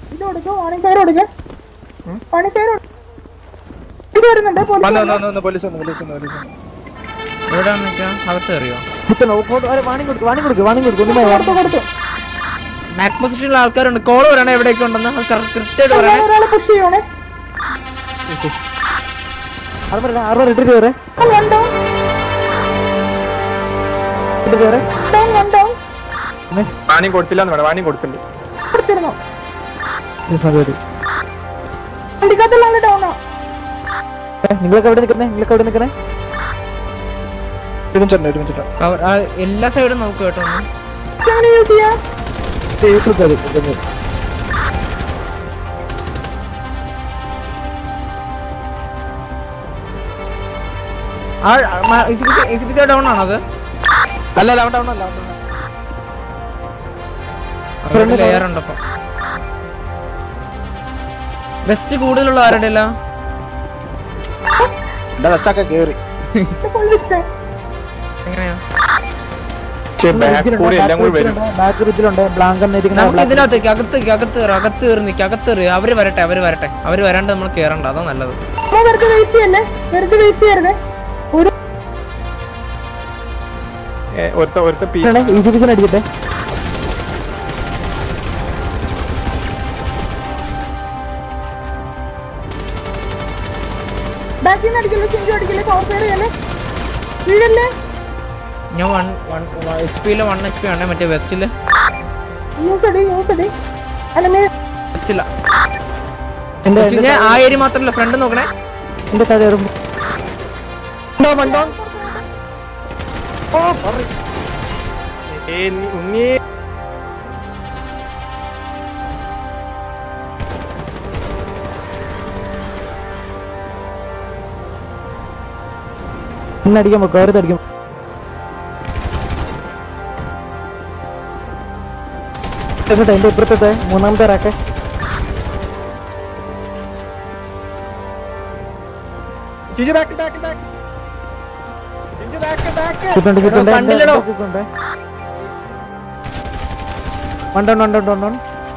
ഇത് കൊടുക്ക് warning fire കൊടുക്ക് വാണിംഗ് ഫയർ ഇത് വരുന്നുണ്ട് പോലീസ് വന്ന് വന്ന് വന്ന് പോലീസ് വന്ന് പോലീസ് വന്ന് പോലീസ് വന്ന് എവിടെ നിൽക്കാം അകത്ത് കയറിയോ വാണി കൊടുക്ക് വാണി കൊടുക്ക് വാണി കൊടുക്ക് ഒന്നും വേണ്ട. കൊടുത്തു കൊടുത്തു മാക് പൊസിഷനിലുള്ള ആൾക്കാരുണ്ട് കോള് പറയണേ എവിടെയൊക്കെ ഉണ്ടെന്ന് അത് correct- കൃത്യമായിട്ട് പറയണേ ഒരാളെ പുഷ് ചെയ്യണേ ആർമർ ഇടാ, ആർമർ ഇട്ടിട്ട് കയറ് വൺ ഡൗൺ ഇട്ടിട്ട് കയറ് ഡൗൺ വൺ ഡൗൺ വാണിംഗ് കൊടുത്തില്ല എന്ന് വേണം വാണിംഗ് കൊടുത്തില്ല കൊടുത്തിരുന്നു ഇത് മതി. വണ്ടിക്കകത്തുള്ള ആള് ഡൗണോ ഏ, നിങ്ങളൊക്കെ എവിടെ നിൽക്കുന്നേ നിങ്ങളൊക്കെ എവിടെ നിൽക്കുന്നേ ഒരുമിച്ചിട്ടുണ്ട് ഒരുമിച്ചിട്ടുണ്ട് അവർ- ആ, എല്ലാ സൈഡും നോക്കുക കേട്ടോ ഒന്ന്. എങ്ങനെ യൂസ് ചെയ്യാം ആ ഇസിപ്പിക്ക ഡൗൺ ആണോ അത് അല്ല അല്ല അവിടെ അവിടെ അല്ല അവിടെ അവരുടെ ലെയർ ഉണ്ട് അപ്പൊ വെസ്റ്റ് കൂടുതലുള്ള ആരുടെ അല്ല എന്റെ വെസ്റ്റൊക്കെ കേറി പോലീസ് എങ്ങനെയാ പക്ഷേ ബാക്ക് കൂടി എല്ലാം കൂടി വരും ബാക്ക് റിപ്പിലുണ്ട് ബ്ലാങ്ക് നമുക്ക് ഇതിനകത്തേക്ക് അകത്തേക്ക് അകത്ത് കയറി അകത്ത് കയറി നിൽക്കുക അകത്ത് കയറി അവര് വരട്ടെ അവര് വരട്ടെ അവര് വരാണ്ട് നമ്മൾ കയറണ്ട അതാ നല്ലത് അമ്മ വെറുതെ വേസ്റ്റ് ചെയ്യല്ലേ വെറുതെ വേസ്റ്റ് ചെയ്യരുത് ഒരു ഏ, ഒരുത്ത ഒരുത്ത പി ഈസി പിസിന് അടിക്കട്ടെ ബാക്കിൽ നിന്ന് അടിക്കല്ലേ സിഞ്ചു അടിക്കല്ലേ പവർ ഫെയർ ചെയ്യല്ലേ വീഴല്ലേ ഞാൻ വൺ വൺ എച്ച് പിയില് വൺ എച്ച് പി ആണ് മറ്റേ വെസ്റ്റില് യൂസ് അടി യൂസ് അടി അല്ല മേ വെസ്റ്റില്ല എന്റെ ഞാൻ ആ ഏരിയ മാത്രല്ല ഫ്രണ്ട് നോക്കണേ എന്റെ താഴെ കയറും ഏ നീ ഉണ്ണി ഇന്ന് അടിക്കാൻ പോ കയറി അടിക്കും എന്നിട്ട് എന്റെ ഇപ്പുറത്തെ മൂന്നാമത്തെ റാക്കെ Chinchu back back back Chinchu back back ചുറ്റുണ്ട് ചുറ്റുണ്ട് കണ്ടില്ലടോ. ചുറ്റുണ്ട് one down one down one down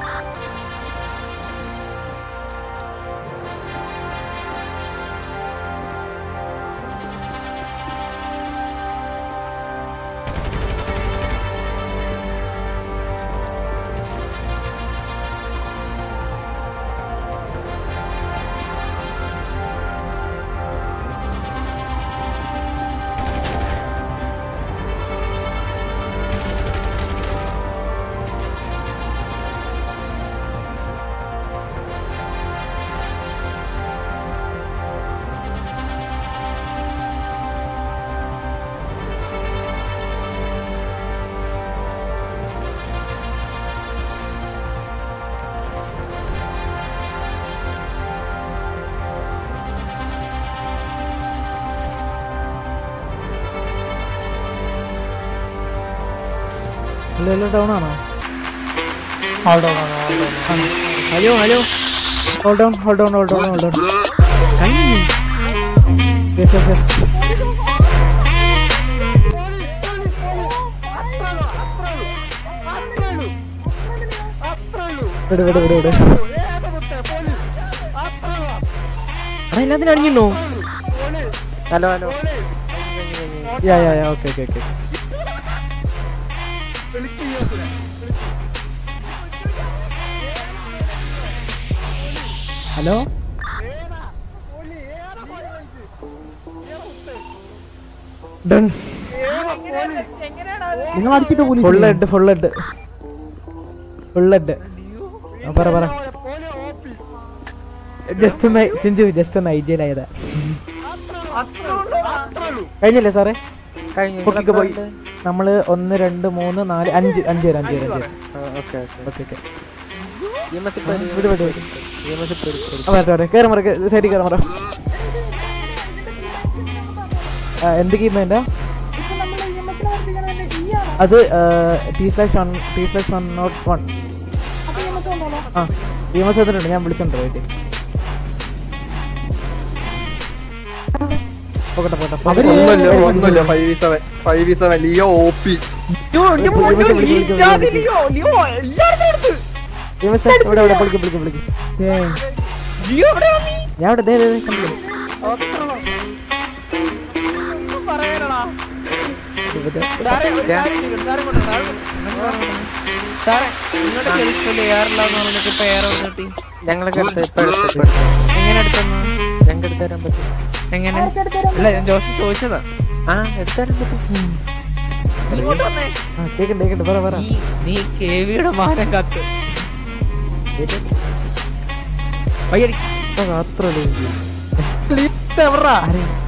ഇല്ല ഇല്ല ഡൗൺ ആണോ hello hello hold down hold down hold down hold down yes yes yes വിട് വിട് വിട് വിട് എല്ലാത്തിനും അടിഞ്ഞോ hello hello yeah yeah yeah okay okay okay hello done നിങ്ങൾ അടിച്ചിട്ട് full head full head full head പറ പറ ജസ്റ്റ് ഒന്ന് ചിഞ്ചു ജസ്റ്റ് ഒന്ന് ഐജിയലായതാ കഴിഞ്ഞില്ലേ സാറേ പൊക്കിക്ക് പോയി നമ്മള് ഒന്ന് രണ്ട് മൂന്ന് നാല് അഞ്ച് അഞ്ച് പേര് അഞ്ച് പേര് അഞ്ച് പേര് ഓക്കെ ഓക്കെ ഓക്കെ ഓക്കെ വിട് വിട് വിട് ആ, വരട്ടെ വരട്ടെ കയറി മറ സൈഡിൽ കയറി മറ എന്ത് ഗെയിം വേണ്ട ഇപ്പൊ നമ്മൾ ഇ എം എസിനെ വർദ്ധിക്കണതിന്റെ ഈ ആണ് അത് T slash one T slash one not one അപ്പൊ ഇ എം എസ് വന്നോളൂ ആ ഇ എം എസ് വന്നിട്ടുണ്ട് ഞാൻ വിളിച്ചോണ്ട് പോയിട്ട് പോകട്ടെ പോകട്ടെ ഒന്നുമില്ല ഒന്നുമില്ല five V seven five V seven Leo O P ഇവിടെ ഇവിടെ പൊളിക്ക് പൊളിക്ക് പൊളിക്ക് ജിയോ എവിടെയാ നീ? ഞാൻ ഇവിടെ ദേ, ദേ, ദേ, കണ്ടില്ലേ? ഒന്നും പറയാനടാ. സാറേ, ഒരു കാര്യം ചെയ്യ്, സാറേ ഇങ്ങോട്ട് വാ, സാറേ ഇങ്ങോട്ട് വാ. സാറേ നിങ്ങളുടെ ചെറുപ്പത്തിൽ എയറില്ലാന്ന് പറഞ്ഞിട്ട് ഇപ്പൊ എയർ വന്ന് കിട്ടി ഞങ്ങളൊക്കെ എടുത്ത് ഇപ്പൊ എടുത്ത് ഇപ്പൊ എടുത്ത്. എങ്ങനെ എടുത്തെന്ന് ഞങ്ങൾക്ക് എടുത്ത് തരാൻ പറ്റും എങ്ങനെ അല്ല ഞാൻ ജോസ് ചോദിച്ചതാ ആ എടുത്ത് തരാൻ പറ്റും ഇങ്ങോട്ട് വന്നേ ആ കേക്കണ്ട് കേക്കണ്ട് പറ പറ നീ നീ കേവിയുടെ മാനം കാത്ത് വയ്യടി അത്രല്ലേ ലീസ്റ്റ് എവറാ ആരെ